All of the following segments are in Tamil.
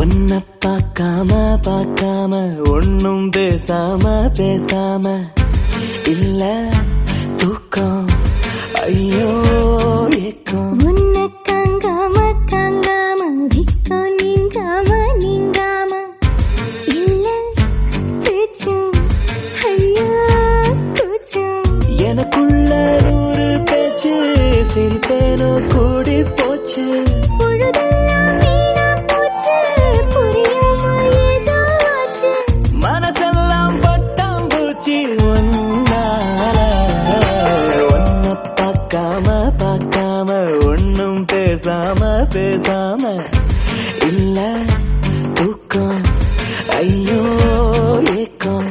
உன்னை பார்க்காம பார்க்காம ஒன்னும் பேசாம பேசாம இல்ல தூக்கம் ஐயோ ஏக்கம் உன்னை காங்காம காங்காம விக்கோ நீங்காம நீங்காம இல்ல பேச்சும் ஐயோ கூச்சும் எனக்குள்ள நூறு பேச்சு சிரிப்பேனோ கூடி போச்சு பொழுதெல்லாம் வீணா போச்சு புரியாம ஏதோ ஆச்சு மனசெல்லாம் பட்டாம்பூச்சி ஒன்னால ஒன்ன பார்க்காம பார்க்காம ஒன்னும் பேசாம பேசாம இல்ல தூக்கம் ஐயோ ஏக்கம்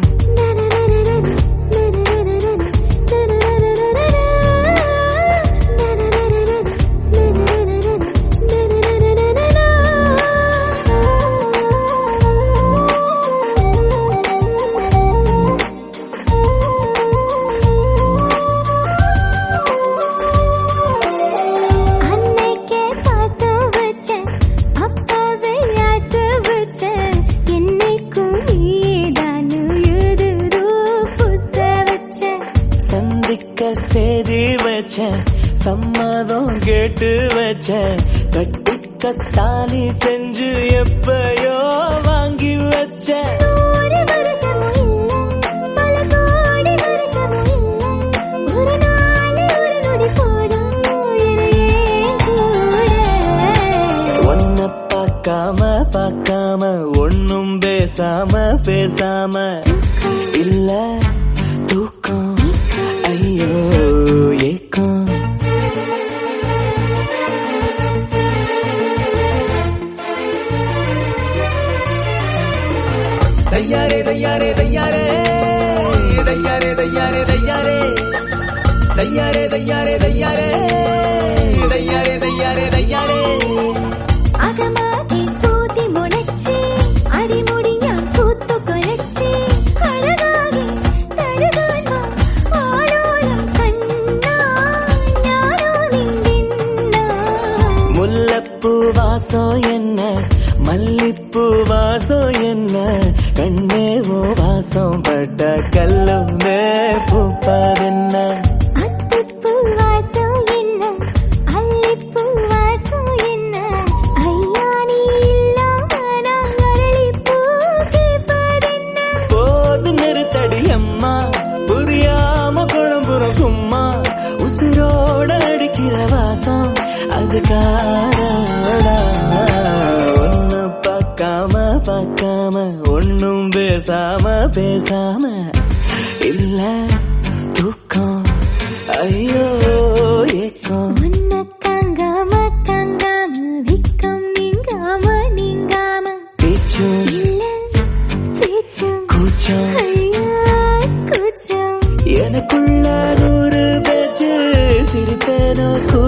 அன்னைக்கே பாசம் வச்சேன் அப்பவே ஆசை வச்சேன் என்னைக்கும் நீதான் எழுதுதோ புச வச்சேன் சந்திக்க சேதி வச்சேன் சம்மதம் கேட்டு வச்சேன் கட்டிக்க தாலி செஞ்சு எப்பயோ வாங்கி வச்சேன் நூறு வருஷமும் இல்லை பல கோடி வருஷமும் இல்லை ஒரு நாள் ஒரு நொடி போதும் உயிரையே கூட ஒன்ன பார்க்காம பார்க்காம ஒன்னும் பேசாம பேசாம இல்ல தூக்கம் ஐயோ ஏக்கம் தையாரே தையாரே தையாரே தையாரே தையாரே தையாரே தையாரே தையாரே தையாரே தையாரே தையாரே தையாரே അകമാകെ പൂതി മുളച്ച് അടിമുടി ഞാൻ പൂത്തു കൊലച്ച് അഴകാകെ തഴുകാൻ വാ ആലോലം കണ്ണാ ഞാനോ നിന്നിന്നാ முல்லப்பூ வாசம் என்ன மல்லிப்பூ வாசம் என்ன கண்ணே ஓ வாசம் பட்ட கல்லுமே பூப்பதென்ன അത്തിപ്പൂ വാസം എന്ന അല്ലിപ്പൂ വാസം എന്ന അയ്യാനീ ഇല്ലാമ ഞാൻ അരളിപ്പൂ കേൾപ്പതെന്ന போது நிறுத்தடி அம்மா புரியாம குழம்புறம் சும்மா உசுரோட அடிக்கிற வாசம் அது காரோடா ஒன்னு பார்க்காம பார்க்காம ஒன்னும் பேசாம பேசாம இல்ல தூக்கம் ஐயோ ஏக்கம் உன்னை காங்காம காங்காம விக்கம் நீங்காம நீங்காம பேச்சும் இல்ல பேச்சும் கூச்சம் ஐயோ கூச்சம் எனக்குள்ள நூறு பேச்சு சிரிப்பேனோ கூட